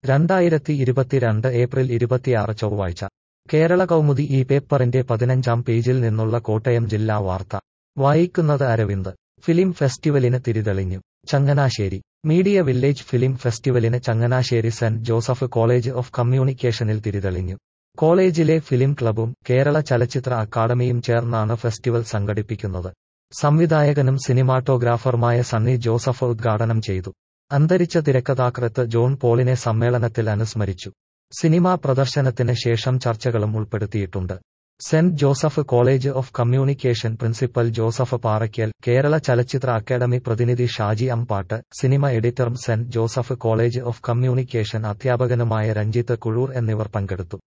രണ്ടായിരത്തി ഇരുപത്തിരണ്ട് ഏപ്രിൽ ഇരുപത്തിയാറ് ചൊവ്വാഴ്ച കേരള കൗമുദി ഈ പേപ്പറിന്റെ പതിനഞ്ചാം പേജിൽ നിന്നുള്ള കോട്ടയം ജില്ലാ വാർത്ത വായിക്കുന്നത് അരവിന്ദ് ഫിലിം ഫെസ്റ്റിവലിന് തിരിതെളിഞ്ഞു ചങ്ങനാശ്ശേരി മീഡിയ വില്ലേജ് ഫിലിം ഫെസ്റ്റിവലിന് Changanassery saint Joseph college of കമ്മ്യൂണിക്കേഷനിൽ തിരിതെളിഞ്ഞു കോളേജിലെ ഫിലിം ക്ലബും കേരള ചലച്ചിത്ര അക്കാദമിയും ചേർന്നാണ് ഫെസ്റ്റിവൽ സംഘടിപ്പിക്കുന്നത് സംവിധായകനും സിനിമാറ്റോഗ്രാഫറുമായ സണ്ണി ജോസഫ് ഉദ്ഘാടനം ചെയ്തു അന്തരിച്ച തിരക്കഥാകൃത്ത് ജോൺ പോളിനെ സമ്മേളനത്തിൽ അനുസ്മരിച്ചു സിനിമാ പ്രദർശനത്തിന് ശേഷം ചർച്ചകളും ഉൾപ്പെടുത്തിയിട്ടുണ്ട് saint Joseph college of communication principal Joseph Parakkal Kerala ചലച്ചിത്ര അക്കാദമി പ്രതിനിധി ഷാജി അമ്പാട്ട് സിനിമ എഡിറ്ററും saint Joseph college of communication അധ്യാപകനുമായ രഞ്ജിത്ത് കുഴൂർ എന്നിവർ പങ്കെടുത്തു